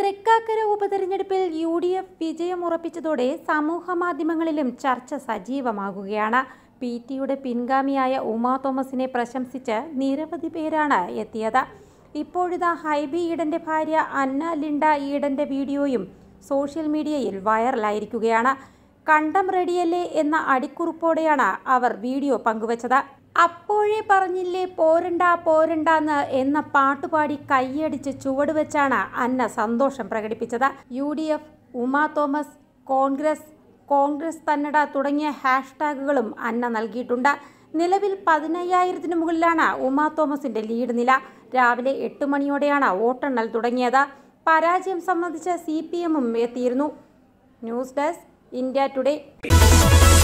തൃക്കാക്കര ഉപതെരഞ്ഞെടുപ്പിൽ U D F വിജയമുറപ്പിച്ചതോടെ സമൂഹ മാധ്യമങ്ങളിലും ചർച്ച സജീവമാകുകയാണ് പി ടിയുടെ പിൻഗാമിയായ ഉമാ തോമസിനെ പ്രശംസിച്ച് നിരവധി പേരാണ് എത്തിയത് ഇപ്പോഴിതാ ഹൈബി ഈഡന്റെ ഭാര്യ അന്ന ലിൻഡ ഈഡന്റെ വീഡിയോയും സോഷ്യൽ മീഡിയയിൽ വൈറലായിരിക്കുകയാണ് കണ്ടം റെഡിയല്ലേ എന്ന അടിക്കുറിപ്പോടെയാണ് അവർ വീഡിയോ പങ്കുവച്ചത് അപ്പോഴേ പറഞ്ഞില്ലേ പോരണ്ട പോരണ്ടാന്ന് എന്ന പാട്ടുപാടി കൈയടിച്ച് ചുവട് വെച്ചാണ് അന്ന സന്തോഷം പ്രകടിപ്പിച്ചത് U D F Uma Thomas Congress Congress തന്നട തുടങ്ങിയ ഹാഷ്ടാഗുകളും അന്ന നൽകിയിട്ടുണ്ട് നിലവിൽ പതിനയ്യായിരത്തിന് മുകളിലാണ് ഉമാ തോമസിന്റെ ലീഡ് നില രാവിലെ എട്ട് മണിയോടെയാണ് വോട്ടെണ്ണൽ തുടങ്ങിയത് പരാജയം സംബന്ധിച്ച് സി പി എമ്മും എത്തിയിരുന്നു ന്യൂസ് ഡെസ്ക് ഇന്ത്യ ടുഡേ